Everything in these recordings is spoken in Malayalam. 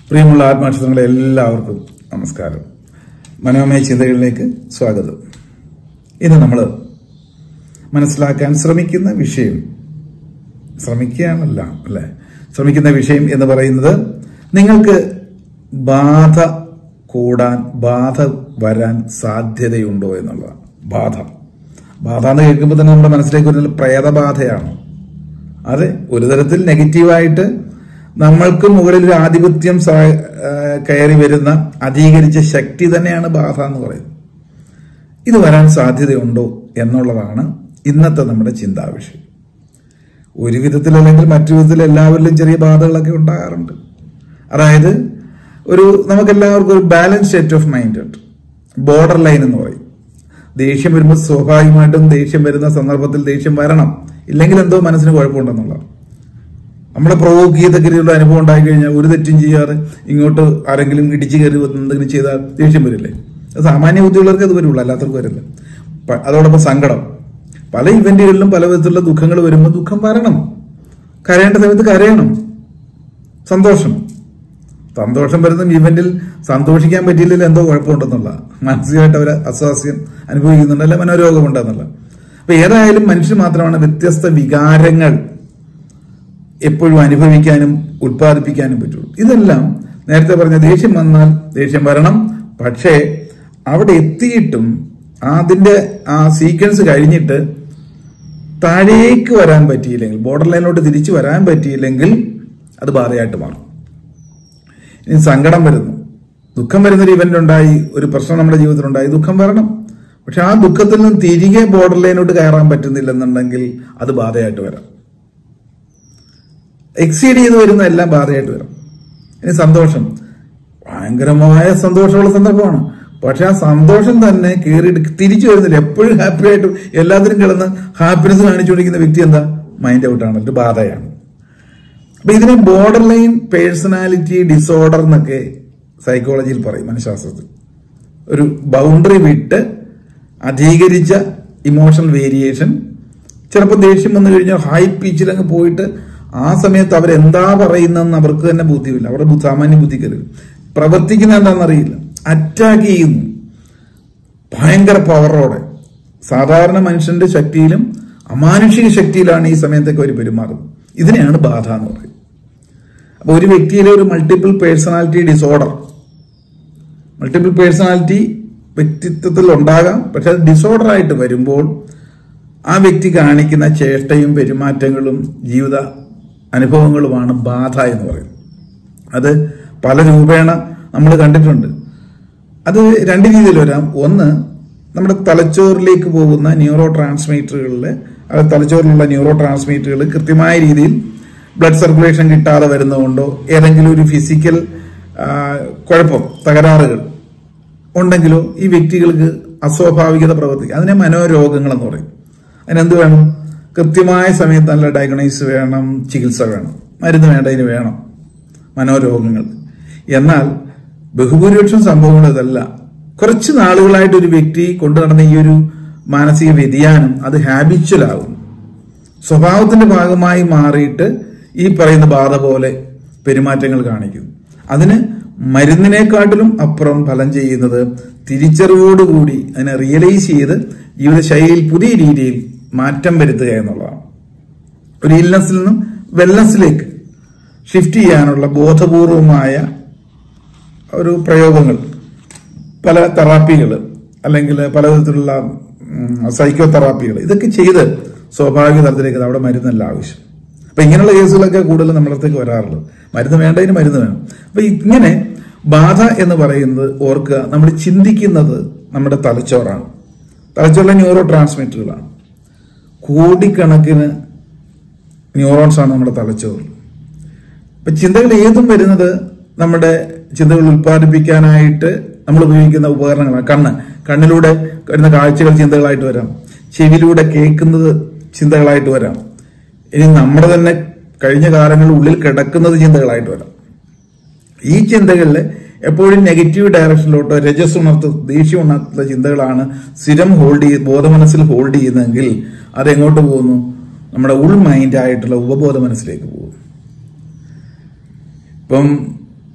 പ്രിയമുള്ള ആത്മാക്ഷരങ്ങളെ എല്ലാവർക്കും നമസ്കാരം മനോമയ ചിന്തകളിലേക്ക് സ്വാഗതം ഇന്ന് നമ്മൾ മനസ്സിലാക്കാൻ ശ്രമിക്കുന്ന വിഷയം ശ്രമിക്കുകയാണല്ല അല്ലെ ശ്രമിക്കുന്ന വിഷയം എന്ന് പറയുന്നത് നിങ്ങൾക്ക് ബാധ കൂടാൻ ബാധ വരാൻ സാധ്യതയുണ്ടോ എന്നുള്ളതാണ് ബാധ ബാധ എന്ന് കേൾക്കുമ്പോൾ തന്നെ നമ്മുടെ മനസ്സിലേക്ക് വരുന്നത് പ്രേതബാധയാണ് അതെ ഒരു തരത്തിൽ നെഗറ്റീവായിട്ട് നമ്മൾക്ക് മുകളിൽ ഒരു ആധിപത്യം സ- ആ, കയറി വരുന്ന അധീകരിച്ച ശക്തി തന്നെയാണ് ബാധ എന്ന് പറയുന്നത് ഇത് വരാൻ സാധ്യതയുണ്ടോ എന്നുള്ളതാണ് ഇന്നത്തെ നമ്മുടെ ചിന്താവിഷയം ഒരു വിധത്തിൽ അല്ലെങ്കിൽ മറ്റു വിധത്തിൽ എല്ലാവരിലും ചെറിയ ബാധകളൊക്കെ ഉണ്ടാകാറുണ്ട് അതായത് ഒരു നമുക്കെല്ലാവർക്കും ഒരു ബാലൻസ് സ്റ്റേറ്റ് ഓഫ് മൈൻഡ് ഉണ്ട് ബോർഡർ ലൈൻ എന്ന് പറയും ദേഷ്യം വരുമ്പോൾ സ്വാഭാവികമായിട്ടും ദേഷ്യം വരുന്ന സന്ദർഭത്തിൽ ദേഷ്യം വരണം ഇല്ലെങ്കിൽ എന്തോ മനസ്സിന് കുഴപ്പമുണ്ടെന്നുള്ളതാണ് നമ്മളെ പ്രൊവോക്ക് ചെയ്തൊക്കെയുള്ള അനുഭവം ഉണ്ടായി കഴിഞ്ഞാൽ ഒരു തെറ്റും ചെയ്യാതെ ഇങ്ങോട്ട് ആരെങ്കിലും ഇടിച്ചു കയറി വന്ന് എന്തെങ്കിലും ചെയ്താൽ ദേഷ്യം വരില്ലേ അത് സാമാന്യ ബുദ്ധിയുള്ളവർക്ക് അത് വരുള്ളൂ അല്ലാത്തവർക്ക് വരില്ല പ- അതോടൊപ്പം സങ്കടം പല ഇവന്റുകളിലും പല വിധത്തിലുള്ള ദുഃഖങ്ങൾ വരുമ്പോൾ ദുഃഖം വരണം കരയേണ്ട സമയത്ത് കരയണം സന്തോഷം സന്തോഷം വരുന്ന ഇവന്റിൽ സന്തോഷിക്കാൻ പറ്റിയില്ലെങ്കിൽ എന്തോ കുഴപ്പമുണ്ടെന്നുള്ള മാനസികമായിട്ട് അവർ അസ്വാസ്ഥ്യം അനുഭവിക്കുന്നുണ്ട് അല്ലെ മനോരോഗമുണ്ടെന്നുള്ള അപ്പൊ ഏതായാലും മനുഷ്യർ മാത്രമാണ് വ്യത്യസ്ത വികാരങ്ങൾ എപ്പോഴും അനുഭവിക്കാനും ഉത്പാദിപ്പിക്കാനും പറ്റുള്ളൂ ഇതെല്ലാം നേരത്തെ പറഞ്ഞ ദേഷ്യം വന്നാൽ ദേഷ്യം വരണം പക്ഷേ അവിടെ എത്തിയിട്ടും അതിന്റെ ആ സീക്വൻസ് കഴിഞ്ഞിട്ട് താഴേക്ക് വരാൻ പറ്റിയില്ലെങ്കിൽ ബോർഡർ ലൈനിലോട്ട് തിരിച്ചു വരാൻ പറ്റിയില്ലെങ്കിൽ അത് ബാധയായിട്ട് മാറും ഇനി സങ്കടം വരുന്നു ദുഃഖം വരുന്നൊരു ഇവന്റ് ഉണ്ടായി ഒരു പ്രശ്നം നമ്മുടെ ജീവിതത്തിൽ ഉണ്ടായി ദുഃഖം വരണം പക്ഷെ ആ ദുഃഖത്തിൽ നിന്ന് തിരികെ ബോർഡർ ലൈനോട്ട് കയറാൻ പറ്റുന്നില്ലെന്നുണ്ടെങ്കിൽ അത് ബാധയായിട്ട് വരാം എക്സീഡ് ചെയ്ത് വരുന്ന എല്ലാം ബാധയായിട്ട് വരും ഇനി സന്തോഷം ഭയങ്കരമായ സന്തോഷമുള്ള സന്ദർഭമാണ് പക്ഷെ ആ സന്തോഷം തന്നെ കയറിയിട്ട് തിരിച്ചു വരുന്നില്ല എപ്പോഴും ഹാപ്പി ആയിട്ട് എല്ലാത്തിനും കിടന്ന് ഹാപ്പിനെസ് കാണിച്ചുകൊണ്ടിരിക്കുന്ന വ്യക്തി എന്താ മൈൻഡ് ഔട്ടാണ് ഒരു ബാധയാണ് അപ്പൊ ഇതിനെ ബോർഡർ ലൈൻ പേഴ്സണാലിറ്റി ഡിസോർഡർ എന്നൊക്കെ സൈക്കോളജിയിൽ പറയും മനഃശാസ്ത്രത്തിൽ ഒരു ബൗണ്ടറി വിട്ട് അധീകരിച്ച ഇമോഷണൽ വേരിയേഷൻ ചിലപ്പോൾ ദേഷ്യം വന്നു കഴിഞ്ഞാൽ ഹൈ പിച്ചിൽ അങ്ങ് പോയിട്ട് ആ സമയത്ത് അവരെന്താ പറയുന്നതെന്ന് അവർക്ക് തന്നെ ബുദ്ധിയില്ല അവരുടെ ബു- സാമാന്യ ബുദ്ധിക്കരുത് പ്രവർത്തിക്കുന്ന എന്താണെന്നറിയില്ല അറ്റാക്ക് ചെയ്യുന്നു ഭയങ്കര പവറോടെ സാധാരണ മനുഷ്യന്റെ ശക്തിയിലും അമാനുഷിക ശക്തിയിലാണ് ഈ സമയത്തൊക്കെ അവർ പെരുമാറുന്നത് ഇതിനെയാണ് ബാധ എന്ന് പറയുന്നത് അപ്പൊ ഒരു വ്യക്തിയിലെ ഒരു multiple personality disorder multiple personality വ്യക്തിത്വത്തിൽ ഉണ്ടാകാം പക്ഷെ അത് ഡിസോർഡർ ആയിട്ട് വരുമ്പോൾ ആ വ്യക്തി കാണിക്കുന്ന ചേഷ്ടയും പെരുമാറ്റങ്ങളും ജീവിത അനുഭവങ്ങളുമാണ് ബാധ എന്ന് പറയുന്നത് അത് പല രൂപേണ നമ്മൾ കണ്ടിട്ടുണ്ട് അത് രണ്ട് രീതിയിൽ വരാം ഒന്ന് നമ്മുടെ തലച്ചോറിലേക്ക് പോകുന്ന ന്യൂറോ ട്രാൻസ്മീറ്ററുകളിൽ അത് തലച്ചോറിലുള്ള ന്യൂറോ ട്രാൻസ്മീറ്ററുകൾ കൃത്യമായ രീതിയിൽ ബ്ലഡ് സർക്കുലേഷൻ കിട്ടാതെ വരുന്നതുകൊണ്ടോ ഏതെങ്കിലും ഒരു ഫിസിക്കൽ കുഴപ്പം തകരാറുകൾ ഉണ്ടെങ്കിലോ ഈ വ്യക്തികൾക്ക് അസ്വാഭാവികത പ്രവർത്തിക്കും അതിനെ മനോരോഗങ്ങൾ എന്ന് പറയും അതിനെന്ത് വേണം കൃത്യമായ സമയത്ത് നല്ല ഡയഗ്നൈസ് വേണം ചികിത്സ വേണം മരുന്ന് വേണ്ടതിന് വേണം മനോരോഗങ്ങൾ എന്നാൽ ബഹുഭൂരിപക്ഷം സംഭവങ്ങൾ ഇതല്ല കുറച്ച് നാളുകളായിട്ട് ഒരു വ്യക്തി കൊണ്ടു നടന്ന ഈ ഒരു മാനസിക വ്യതിയാനം അത് ഹാബിച്വലാകും സ്വഭാവത്തിന്റെ ഭാഗമായി മാറിയിട്ട് ഈ പറയുന്ന ബാധ പോലെ പെരുമാറ്റങ്ങൾ കാണിക്കുന്നു അതിന് മരുന്നിനെക്കാട്ടിലും അപ്പുറം ഫലം ചെയ്യുന്നത് തിരിച്ചറിവോടുകൂടി അതിനെ റിയലൈസ് ചെയ്ത് ജീവിതശൈലിയിൽ പുതിയ രീതിയിൽ മാറ്റം വരുത്തുക എന്നുള്ളതാണ് ഒരു ഇൽനെസ്സിൽ നിന്നും വെൽനെസ്സിലേക്ക് ഷിഫ്റ്റ് ചെയ്യാനുള്ള ബോധപൂർവമായ ഒരു പ്രയോഗങ്ങൾ പല തെറാപ്പികൾ അല്ലെങ്കിൽ പലവിധത്തിലുള്ള സൈക്കോ തെറാപ്പികൾ ഇതൊക്കെ ചെയ്ത് സ്വാഭാവിക തലത്തിലേക്ക് അവിടെ മരുന്നല്ല ആവശ്യം അപ്പൊ ഇങ്ങനെയുള്ള കേസുകളൊക്കെ കൂടുതൽ നമ്മുടെ അടുത്തേക്ക് വരാറുള്ളത് മരുന്ന് വേണ്ടതിന് മരുന്ന് വേണം അപ്പൊ ഇങ്ങനെ ബാധ എന്ന് പറയുന്നത് ഓർക്കുക നമ്മൾ ചിന്തിക്കുന്നത് നമ്മുടെ തലച്ചോറാണ് തലച്ചോറിലെ ന്യൂറോ ട്രാൻസ്മിറ്ററുകളാണ് കോടിക്കണക്കിന് ന്യൂറോൺസ് ആണ് നമ്മുടെ തലച്ചോറിൽ അപ്പൊ ചിന്തകൾ ഏതും വരുന്നത് നമ്മുടെ ചിന്തകൾ ഉത്പാദിപ്പിക്കാനായിട്ട് നമ്മൾ ഉപയോഗിക്കുന്ന ഉപകരണങ്ങളാണ് കണ്ണ് കണ്ണിലൂടെ വരുന്ന കാഴ്ചകൾ ചിന്തകളായിട്ട് വരാം ചെവിയിലൂടെ കേൾക്കുന്നത് ചിന്തകളായിട്ട് വരാം ഇനി നമ്മുടെ തന്നെ കഴിഞ്ഞ കാലങ്ങളിൽ ഉള്ളിൽ കിടക്കുന്നത് ചിന്തകളായിട്ട് വരാം ഈ ചിന്തകളിൽ എപ്പോഴും നെഗറ്റീവ് ഡയറക്ഷനിലോട്ടോ രജസ് ഉണർത്ത ദേഷ്യം ഉണർത്തുന്ന ചിന്തകളാണ് സ്ഥിരം ഹോൾഡ് ചെയ്ത് ബോധമനസ്സിൽ ഹോൾഡ് ചെയ്യുന്നതെങ്കിൽ അത് എങ്ങോട്ട് പോകുന്നു നമ്മുടെ ഉൾ മൈൻഡ് ആയിട്ടുള്ള ഉപബോധ മനസ്സിലേക്ക് പോകും ഇപ്പം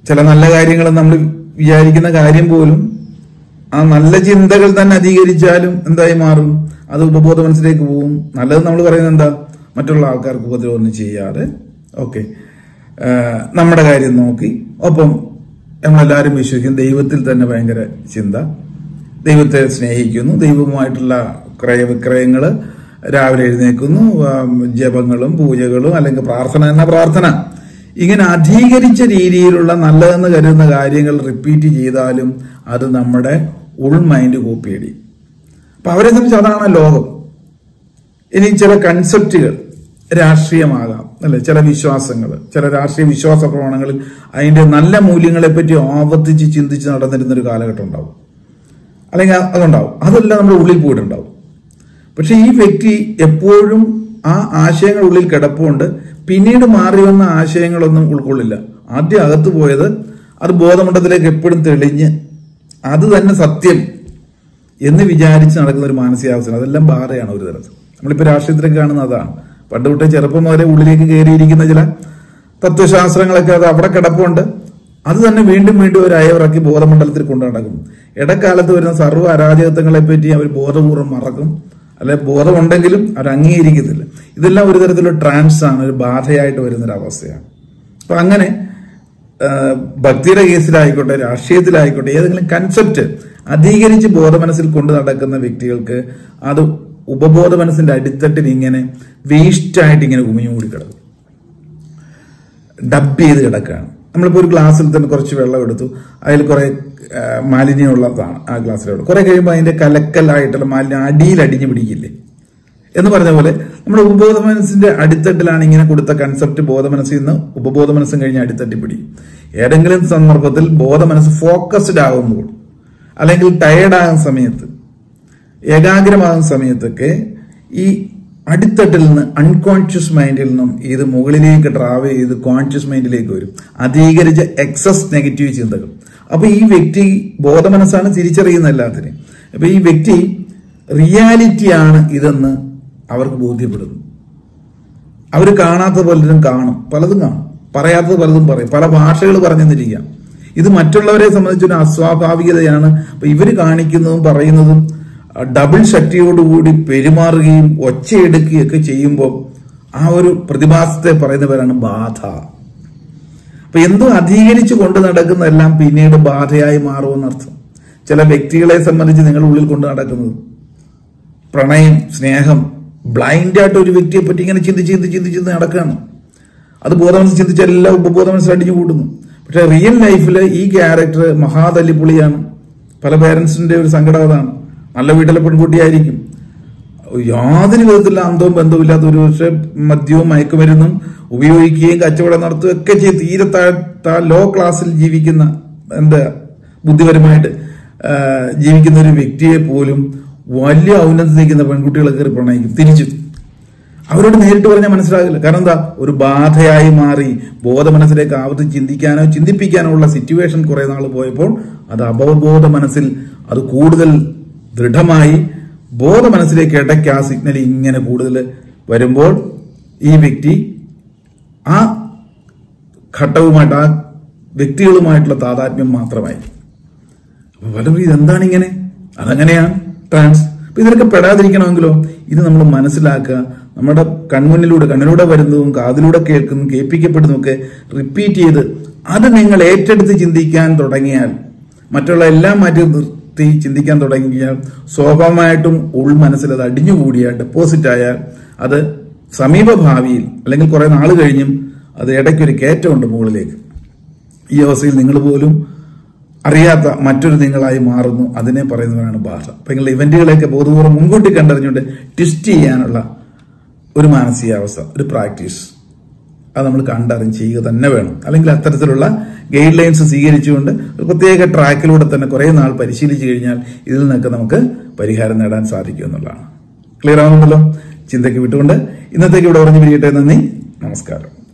ചില നല്ല കാര്യങ്ങൾ നമ്മൾ വിചാരിക്കുന്ന കാര്യം പോലും ആ നല്ല ചിന്തകൾ തന്നെ അധികരിച്ചാലും എന്തായി മാറും അത് ഉപബോധ മനസ്സിലേക്ക് പോവും നല്ലത് നമ്മൾ പറയുന്നത് എന്താ മറ്റുള്ള ആൾക്കാർക്ക് ഉപദ്രവമൊന്നും ചെയ്യാതെ ഓക്കെ നമ്മുടെ കാര്യം നോക്കി ഒപ്പം നമ്മളെല്ലാവരും വിശ്വസിക്കും ദൈവത്തിൽ തന്നെ ഭയങ്കര ചിന്ത ദൈവത്തെ സ്നേഹിക്കുന്നു ദൈവവുമായിട്ടുള്ള ക്രയവിക്രയങ്ങൾ രാവിലെ എഴുന്നേൽക്കുന്നു ആം, ജപങ്ങളും പൂജകളും അല്ലെങ്കിൽ പ്രാർത്ഥന എന്ന പ്രാർത്ഥന ഇങ്ങനെ അധീകരിച്ച രീതിയിലുള്ള നല്ലതെന്ന് കരുതുന്ന കാര്യങ്ങൾ റിപ്പീറ്റ് ചെയ്താലും അത് നമ്മുടെ ഉൾ മൈൻഡ് കോപ്പിയടി അപ്പൊ അവരെ സംബന്ധിച്ച് അതാണ് ലോകം ഇനി ചില കൺസെപ്റ്റുകൾ രാഷ്ട്രീയമാകാം അല്ലെ ചില വിശ്വാസങ്ങൾ ചില രാഷ്ട്രീയ വിശ്വാസ പ്രമാണങ്ങളിൽ അതിന്റെ നല്ല മൂല്യങ്ങളെ പറ്റി ആവർത്തിച്ച് ചിന്തിച്ച് നടന്നിരുന്ന ഒരു കാലഘട്ടം ഉണ്ടാവും അല്ലെങ്കിൽ അ- അതുണ്ടാവും അതെല്ലാം നമ്മുടെ ഉള്ളിൽ പോയിട്ടുണ്ടാവും പക്ഷെ ഈ വ്യക്തി എപ്പോഴും ആ ആശയങ്ങൾ ഉള്ളിൽ കിടപ്പുണ്ട് പിന്നീട് മാറി വന്ന ആശയങ്ങളൊന്നും ഉൾക്കൊള്ളില്ല ആദ്യം അകത്ത് പോയത് അത് ബോധമണ്ഡലത്തിലേക്ക് എപ്പോഴും തെളിഞ്ഞ് അത് തന്നെ സത്യം എന്ന് വിചാരിച്ച് നടക്കുന്ന ഒരു മാനസികാവസ്ഥ അതെല്ലാം ബാധയാണ് ഒരു തരത്തിൽ നമ്മളിപ്പോ രാഷ്ട്രീയത്തിലൊക്കെ കാണുന്ന അതാണ് പണ്ട് തൊട്ടേ ചെറുപ്പം മുതലേ ഉള്ളിലേക്ക് കയറിയിരിക്കുന്ന ചില തത്വശാസ്ത്രങ്ങളൊക്കെ അത് അവിടെ കിടപ്പുണ്ട് അത് തന്നെ വീണ്ടും വീണ്ടും ഒരു അയവിറക്കി ബോധമണ്ഡലത്തിൽ കൊണ്ടു നടക്കും ഇടക്കാലത്ത് വരുന്ന സർവ്വ അരാജകത്വങ്ങളെ പറ്റി അവർ ബോധപൂർവ്വം മറക്കും അല്ലെ ബോധമുണ്ടെങ്കിലും അവർ അംഗീകരിക്കത്തില്ല ഇതെല്ലാം ഒരു തരത്തിലുള്ള ട്രാൻസ് ആണ് ഒരു ബാധയായിട്ട് വരുന്ന ഒരു അവസ്ഥയാണ് അപ്പൊ അങ്ങനെ ആ, ഭക്തിയുടെ കേസിലായിക്കോട്ടെ രാഷ്ട്രീയത്തിലായിക്കോട്ടെ ഏതെങ്കിലും കൺസെപ്റ്റ് അധീകരിച്ച് ബോധമനസ്സിൽ കൊണ്ടു നടക്കുന്ന വ്യക്തികൾക്ക് അത് ഉപബോധ മനസ്സിന്റെ അടിത്തട്ടിൽ ഇങ്ങനെ വേസ്റ്റായിട്ട് ഇങ്ങനെ ഉമിഞ്ഞുകൂടി കിടക്കും ഡബ് ചെയ്ത് കിടക്കുകയാണ് നമ്മളിപ്പോൾ ഒരു ഗ്ലാസ്സിൽ തന്നെ കുറച്ച് വെള്ളം എടുത്തു അതിൽ കുറെ ആ, മാലിന്യമുള്ളതാണ് ആ ഗ്ലാസ്സിലോട്ട് കുറെ കഴിയുമ്പോൾ അതിന്റെ കലക്കലായിട്ടുള്ള മാലിന്യം അടിയിൽ അടിഞ്ഞു പിടിക്കില്ലേ എന്ന് പറഞ്ഞ പോലെ നമ്മുടെ ഉപബോധ മനസ്സിന്റെ അടിത്തട്ടിലാണ് ഇങ്ങനെ കൊടുത്ത കൺസെപ്റ്റ് ബോധ മനസ്സിൽ നിന്ന് ഉപബോധ മനസ്സും കഴിഞ്ഞ് അടിത്തട്ടി പിടിക്കും ഏതെങ്കിലും സന്ദർഭത്തിൽ ബോധ മനസ്സ് ഫോക്കസ്ഡ് ആകുമ്പോൾ അല്ലെങ്കിൽ ടയേർഡ് ആകുന്ന സമയത്ത് ഏകാഗ്രമാകുന്ന സമയത്തൊക്കെ ഈ അടിത്തട്ടിൽ നിന്ന് അൺകോൺഷ്യസ് മൈൻഡിൽ നിന്നും ഇത് മുകളിലേക്ക് ട്രാവൽ ചെയ്ത് കോൺഷ്യസ് മൈൻഡിലേക്ക് വരും അധീകരിച്ച എക്സസ് നെഗറ്റീവ് ചിന്തകൾ അപ്പൊ ഈ വ്യക്തി ബോധമനസ്സാണ് തിരിച്ചറിയുന്ന എല്ലാത്തിനെയും അപ്പൊ ഈ വ്യക്തി റിയാലിറ്റിയാണ് ഇതെന്ന് അവർക്ക് ബോധ്യപ്പെടുന്നു അവർ കാണാത്ത പലരും കാണും പലതും കാണും പറയാത്തത് പലതും പറയും പല ഭാഷകൾ പറഞ്ഞെന്നിരിക്കാം ഇത് മറ്റുള്ളവരെ സംബന്ധിച്ചൊരു അസ്വാഭാവികതയാണ് അപ്പൊ ഇവര് കാണിക്കുന്നതും പറയുന്നതും ഡബിൾ ശക്തിയോടുകൂടി പെരുമാറുകയും ഒച്ചയെടുക്കുകയൊക്കെ ചെയ്യുമ്പോൾ ആ ഒരു പ്രതിഭാസത്തെ പറയുന്നവരാണ് ബാധ അപ്പൊ എന്തോ അധീകരിച്ചു കൊണ്ട് നടക്കുന്നതെല്ലാം പിന്നീട് ബാധയായി മാറുമെന്നർത്ഥം ചില വ്യക്തികളെ സംബന്ധിച്ച് നിങ്ങൾ ഉള്ളിൽ കൊണ്ട് നടക്കുന്നത് പ്രണയം സ്നേഹം ബ്ലൈൻഡ് ആയിട്ട് ഒരു വ്യക്തിയെ പറ്റി ഇങ്ങനെ ചിന്തിച്ച് ചിന്തിച്ച് ചിന്തിച്ച് ചിന്തി നടക്കുകയാണ് അത് ബോധമനസ് ചിന്തിച്ച് എല്ലാം ഉപബോധ മനസ്സിൽ അടിഞ്ഞു കൂട്ടുന്നു പക്ഷെ റിയൽ ലൈഫിൽ ഈ ക്യാരക്ടർ മഹാതല്ലിപ്പുളിയാണ് പല പേരൻസിന്റെ ഒരു സങ്കടം അതാണ് നല്ല വീട്ടിലെ പെൺകുട്ടിയായിരിക്കും യാതൊരു വിധത്തിലുള്ള അന്തവും ബന്ധവും ഇല്ലാത്ത ഒരു പക്ഷെ മദ്യവും മയക്കുമരുന്നും ഉപയോഗിക്കുകയും കച്ചവടം നടത്തുകയും ഒക്കെ ചെയ്ത് തീരെ താ- താ- ലോ ക്ലാസ്സിൽ ജീവിക്കുന്ന എന്താ ബുദ്ധിപരമായിട്ട് ആ, ജീവിക്കുന്ന ഒരു വ്യക്തിയെ പോലും വലിയ ഔന്നതത്തിൽ നിൽക്കുന്ന പെൺകുട്ടികളെ കയറി പ്രണയിക്കും തിരിച്ചു അവരോട് നേരിട്ട് പറഞ്ഞാൽ മനസ്സിലാകില്ല കാരണം എന്താ ഒരു ബാധയായി മാറി ബോധ മനസ്സിലേക്ക് ആവർത്തി ചിന്തിക്കാനോ ചിന്തിപ്പിക്കാനോ ഉള്ള സിറ്റുവേഷൻ കുറെ നാൾ പോയപ്പോൾ അത് അപബോധ മനസ്സിൽ അത് കൂടുതൽ ദൃഢമായി ബോധ മനസ്സിലേക്ക് ഇടയ്ക്ക് ആ സിഗ്നൽ ഇങ്ങനെ കൂടുതൽ വരുമ്പോൾ ഈ വ്യക്തി ആ ഘട്ടവുമായിട്ട് ആ വ്യക്തികളുമായിട്ടുള്ള താതാത്മ്യം മാത്രമായി അപ്പൊ പലരും ഇതെന്താണ് ഇങ്ങനെ അതങ്ങനെയാണ് ട്രാൻസ് അപ്പൊ ഇതിലൊക്കെ പെടാതിരിക്കണമെങ്കിലോ ഇത് നമ്മൾ മനസ്സിലാക്കുക നമ്മുടെ കൺമുന്നിലൂടെ കണ്ണിലൂടെ വരുന്നതും കാതിലൂടെ കേൾക്കുന്നതും കേൾപ്പിക്കപ്പെടുന്നതും ഒക്കെ റിപ്പീറ്റ് ചെയ്ത് അത് നിങ്ങൾ ഏറ്റെടുത്ത് ചിന്തിക്കാൻ തുടങ്ങിയാൽ മറ്റുള്ള എല്ലാം മാറ്റി നിർത്തി ചിന്തിക്കാൻ തുടങ്ങിയാൽ സ്വാഭാവികമായിട്ടും ഉൾ മനസ്സിൽ അത് അടിഞ്ഞുകൂടിയാൽ ഡെപ്പോസിറ്റ് ആയാൽ അത് സമീപ ഭാവിയിൽ അല്ലെങ്കിൽ കുറെ നാൾ കഴിഞ്ഞും അത് ഇടയ്ക്കൊരു കയറ്റമുണ്ട് മുകളിലേക്ക് ഈ അവസ്ഥയിൽ നിങ്ങൾ പോലും അറിയാത്ത മറ്റൊരു നിങ്ങളായി മാറുന്നു അതിനെ പറയുന്നതാണ് ബാധ അപ്പൊ നിങ്ങളുടെ ഇവന്റുകളെയൊക്കെ ബോധപൂർവ്വം മുൻകൂട്ടി കണ്ടറിഞ്ഞുകൊണ്ട് ട്വിസ്റ്റ് ചെയ്യാനുള്ള ഒരു മാനസികാവസ്ഥ ഒരു പ്രാക്ടീസ് അത് നമ്മൾ കണ്ടറിഞ്ഞ് ചെയ്യുക തന്നെ വേണം അല്ലെങ്കിൽ അത്തരത്തിലുള്ള ഗൈഡ് ലൈൻസ് സ്വീകരിച്ചുകൊണ്ട് ഒരു പ്രത്യേക ട്രാക്കിലൂടെ തന്നെ കുറെ നാൾ പരിശീലിച്ചു കഴിഞ്ഞാൽ ഇതിൽ നിന്നൊക്കെ നമുക്ക് പരിഹാരം നേടാൻ സാധിക്കും എന്നുള്ളതാണ് ക്ലിയർ ആവുന്നുണ്ടല്ലോ ചിന്തയ്ക്ക് വിട്ടുകൊണ്ട് ഇന്നത്തേക്ക് ഇവിടെ പറഞ്ഞു പിരിയട്ടെ നന്ദി നമസ്കാരം